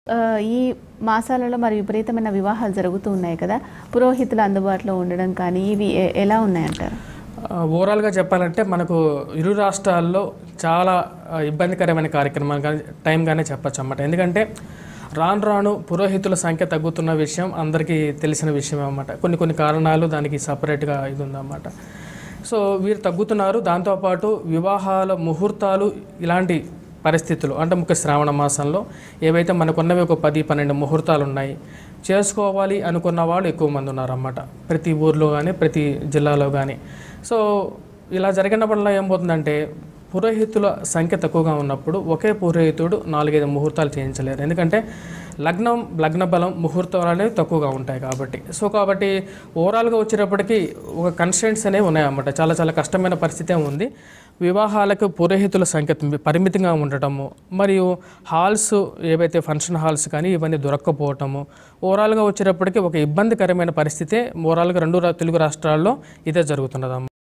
ఆ, ఈ మాసాలలో మరి విపరీతమైన వివాహాలు జరుగుతూ ఉన్నాయి కదా పురోహితులు అందుబాటులో ఉండడం కానీ ఇవి ఎ- ఎలా ఉన్నాయంటారు ఆ, ఓవరాల్గా చెప్పాలంటే మనకు ఇరు రాష్ట్రాల్లో చాలా ఆ, ఇబ్బందికరమైన కార్యక్రమాలు కానీ టైంగానే చెప్పచ్చు అన్నమాట ఎందుకంటే రాను రాను పురోహితుల సంఖ్య తగ్గుతున్న విషయం అందరికీ తెలిసిన విషయం అన్నమాట కొన్ని కొన్ని కారణాలు దానికి సపరేట్గా ఇది ఉందన్నమాట సో వీరు తగ్గుతున్నారు దాంతోపాటు వివాహాల ముహూర్తాలు ఇలాంటి పరిస్థితులు అంటే ముఖ్య శ్రావణ మాసంలో ఏవైతే మనకున్నవి ఒక పది పన్నెండు ముహూర్తాలు ఉన్నాయి చేసుకోవాలి అనుకున్న వాళ్ళు ఎక్కువ మంది ఉన్నారన్నమాట ప్రతి ఊర్లో కానీ ప్రతి జిల్లాలో కానీ సో ఇలా జరిగినప్పుడల్లా ఏమవుతుందంటే పురోహితుల సంఖ్య తక్కువగా ఉన్నప్పుడు ఒకే పురోహితుడు నాలుగైదు ముహూర్తాలు చేయించలేరు ఎందుకంటే లగ్నం లగ్న బలం ముహూర్తాలు అనేవి తక్కువగా ఉంటాయి కాబట్టి సో కాబట్టి ఓవరాల్గా వచ్చేటప్పటికి ఒక కన్స్టెంట్స్ అనేవి ఉన్నాయన్నమాట చాలా చాలా కష్టమైన పరిస్థితే ఉంది వివాహాలకు పురోహితుల సంఖ్య పరిమితంగా ఉండటము మరియు హాల్స్ ఏవైతే ఫంక్షన్ హాల్స్ కానీ ఇవన్నీ దొరక్కపోవటము ఓవరాల్గా వచ్చేటప్పటికి ఒక ఇబ్బందికరమైన పరిస్థితే ఓవరాల్గా రెండు రా- తెలుగు రాష్ట్రాల్లో ఇదే జరుగుతున్నదన్నమాట